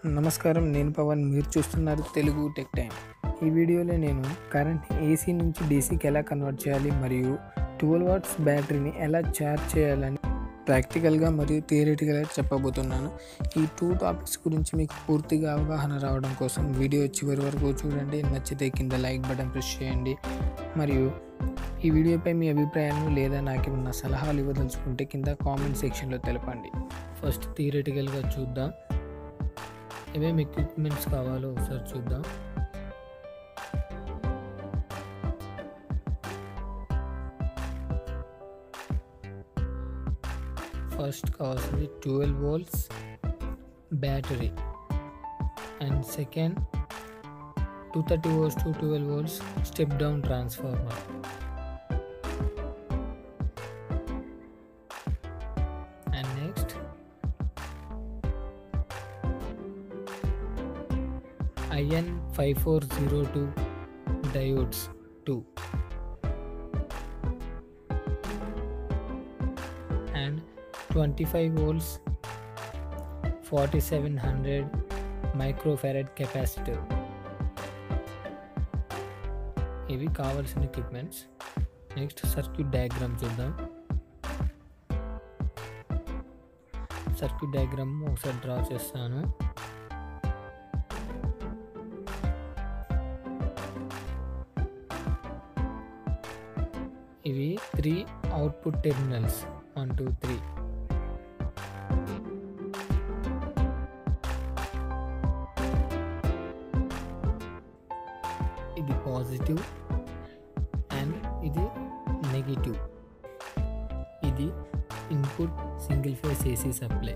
నమస్కారం నేను పవన్ మీరు చూస్తున్నారు తెలుగు టెక్ టైం ఈ వీడియోలో నేను కరెంట్ ఏసీ నుంచి డీసీకి ఎలా కన్వర్ట్ చేయాలి మరియు ట్వెల్వ్ వాట్స్ బ్యాటరీని ఎలా ఛార్జ్ చేయాలని ప్రాక్టికల్గా మరియు థియరిటికల్గా చెప్పబోతున్నాను ఈ టూ టాపిక్స్ గురించి మీకు పూర్తిగా అవగాహన రావడం కోసం వీడియో చివరి వరకు చూడండి నచ్చితే కింద లైక్ బటన్ ప్రెస్ చేయండి మరియు ఈ వీడియోపై మీ అభిప్రాయాలను లేదా నాకు ఏమన్నా సలహాలు ఇవ్వదలుచుకుంటే కింద కామెంట్ సెక్షన్లో తెలపండి ఫస్ట్ థియరిటికల్గా చూద్దాం ఏమేమి ఎక్విప్మెంట్స్ కావాలో ఒకసారి చూద్దాం ఫస్ట్ కావాల్సింది twelve volts battery and second two thirty volts to twelve volts step down transformer and next IN five four zero two diodes two and twenty five volts forty seven hundred microfarad capacitor ఇవి కావాల్సిన equipments next circuit diagram చూద్దాం circuit diagram ఒకసారి draw చేస్తాను ఇవి three output terminals one two three ఇది positive and ఇది negative ఇది input single phase AC supply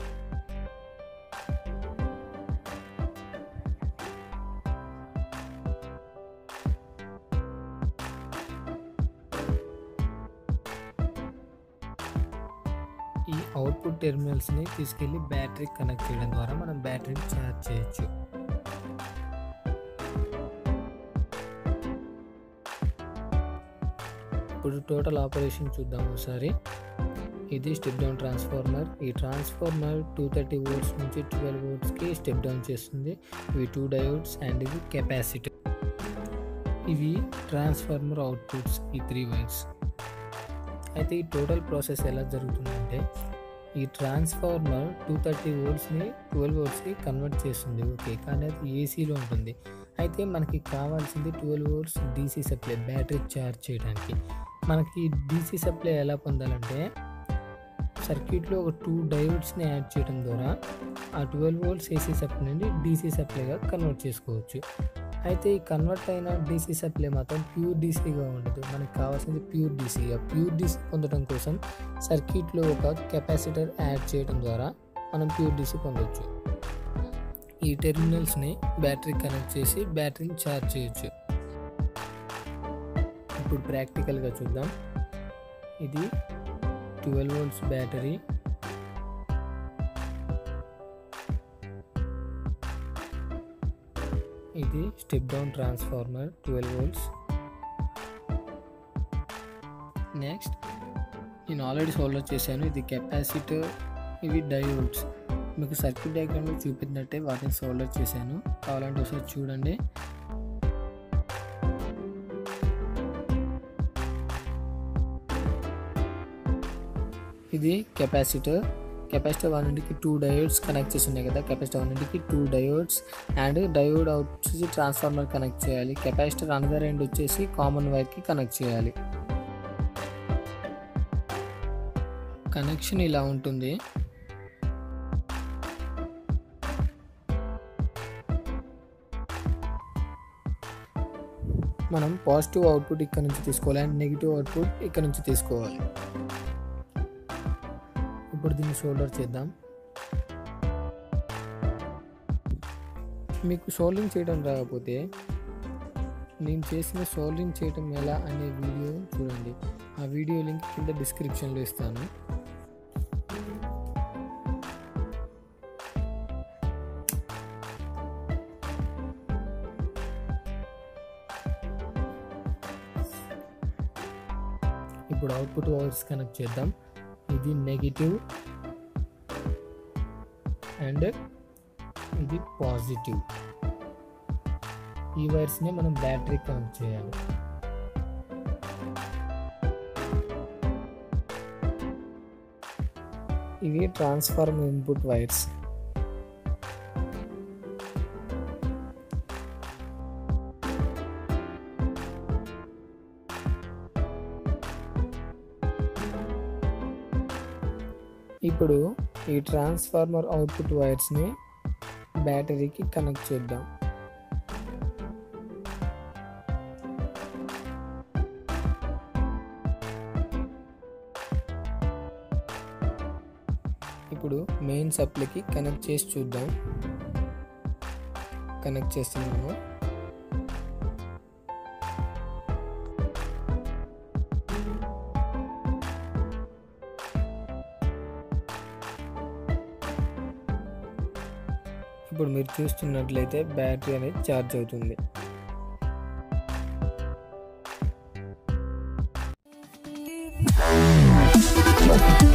ఈ అవుట్పుట్ టెర్మినల్స్ని తీసుకెళ్ళి బ్యాటరీ కనెక్ట్ చేయడం ద్వారా మనం బ్యాటరీని ఛార్జ్ చేయొచ్చు ఇప్పుడు టోటల్ ఆపరేషన్ చూద్దాం ఒకసారి ఇది స్టెప్ డౌన్ ట్రాన్స్ఫార్మర్ ఈ ట్రాన్స్ఫార్మర్ టూ థర్టీ వోల్ట్స్ నుంచి ట్వెల్వ్ వోల్ట్స్కి స్టెప్ డౌన్ చేస్తుంది ఇవి టూ డయోడ్స్ అండ్ ఇవి కెపాసిటీ ఇవి ట్రాన్స్ఫార్మర్ అవుట్పుట్స్ ఈ త్రీ వైర్స్ అయితే ఈ టోటల్ ప్రాసెస్ ఎలా జరుగుతుందంటే ఈ ట్రాన్స్ఫార్మర్ టూ థర్టీ వోల్ట్స్ని ట్వెల్వ్ వోల్ట్స్కి కన్వర్ట్ చేస్తుంది ఓకే కానీ అది ఏసీలో ఉంటుంది అయితే మనకి కావాల్సింది twelve volts DC supply battery charge చేయడానికి మనకి డీసీ సప్లై ఎలా పొందాలంటే సర్క్యూట్లో ఒక టూ డయోడ్స్ని యాడ్ చేయడం ద్వారా ఆ ట్వెల్వ్ వోల్ట్స్ ఏసీ సప్లై నుండి డీసీ సప్లైగా కన్వర్ట్ చేసుకోవచ్చు అయితే ఈ కన్వర్ట్ అయిన డీసీ సప్లై మాత్రం ప్యూర్ డీసీగా ఉండదు మనకు కావాల్సింది ప్యూర్ డీసీ ఆ ప్యూర్ డీసీ పొందడం కోసం సర్క్యూట్లో ఒక కెపాసిటర్ యాడ్ చేయడం ద్వారా మనం ప్యూర్ డీసీ పొందవచ్చు ఈ టెర్మినల్స్ని బ్యాటరీ కనెక్ట్ చేసి బ్యాటరీని ఛార్జ్ చేయొచ్చు ఇప్పుడు ప్రాక్టికల్గా చూద్దాం ఇది ట్వెల్వ్ వోల్ట్స్ బ్యాటరీ ఇది step down transformer twelve volts next నేను ఆల్రెడీ సోల్డర్ చేశాను ఇది కెపాసిటర్ ఇవి డయోడ్స్ మీకు సర్క్యూట్ డయాగ్రామ్లో చూపించినట్టే వాటిని సోల్డర్ చేశాను కావాలంటే ఒకసారి చూడండి ఇది కెపాసిటర్ కెపాసిటర్ వన్ ఇంటికి టూ డయోడ్స్ కనెక్ట్ చేసి ఉన్నాయి కదా కెపాసిటర్ వన్ ఇంటికి two diodes and diode out వచ్చేసి ట్రాన్స్ఫార్మర్ కనెక్ట్ చేయాలి కెపాసిటర్ అనదర్ ఎండ్ వచ్చేసి కామన్ వైర్కి కనెక్ట్ చేయాలి కనెక్షన్ ఇలా ఉంటుంది మనం పాజిటివ్ అవుట్పుట్ ఇక్కడ నుంచి తీసుకోవాలి అండ్ నెగిటివ్ అవుట్పుట్ ఇక్కడ నుంచి తీసుకోవాలి ఇప్పుడు దీన్ని షోల్డర్ చేద్దాం మీకు సోల్డింగ్ చేయడం రాకపోతే నేను చేసిన సోల్డింగ్ చేయడం ఎలా అనే వీడియో చూడండి ఆ వీడియో లింక్ కింద డిస్క్రిప్షన్లో ఇస్తాను ఇప్పుడు అవుట్పుట్ వైర్స్ కనెక్ట్ చేద్దాం ఇది నెగిటివ్ అండ్ ఇది పాజిటివ్ ఈ వైర్స్ని మనం బ్యాటరీ కనెక్ట్ చేయాలి ఇవి ట్రాన్స్ఫార్మ్ ఇన్పుట్ వైర్స్ ఇప్పుడు ఈ ట్రాన్స్ఫార్మర్ అవుట్పుట్ వైర్స్ని బ్యాటరీకి కనెక్ట్ చేద్దాం ఇప్పుడు మెయిన్ సప్లైకి కనెక్ట్ చేసి చూద్దాం కనెక్ట్ చేస్తున్నాము ఇప్పుడు మీరు చూస్తున్నట్లయితే బ్యాటరీ అనేది ఛార్జ్ అవుతుంది Thank you.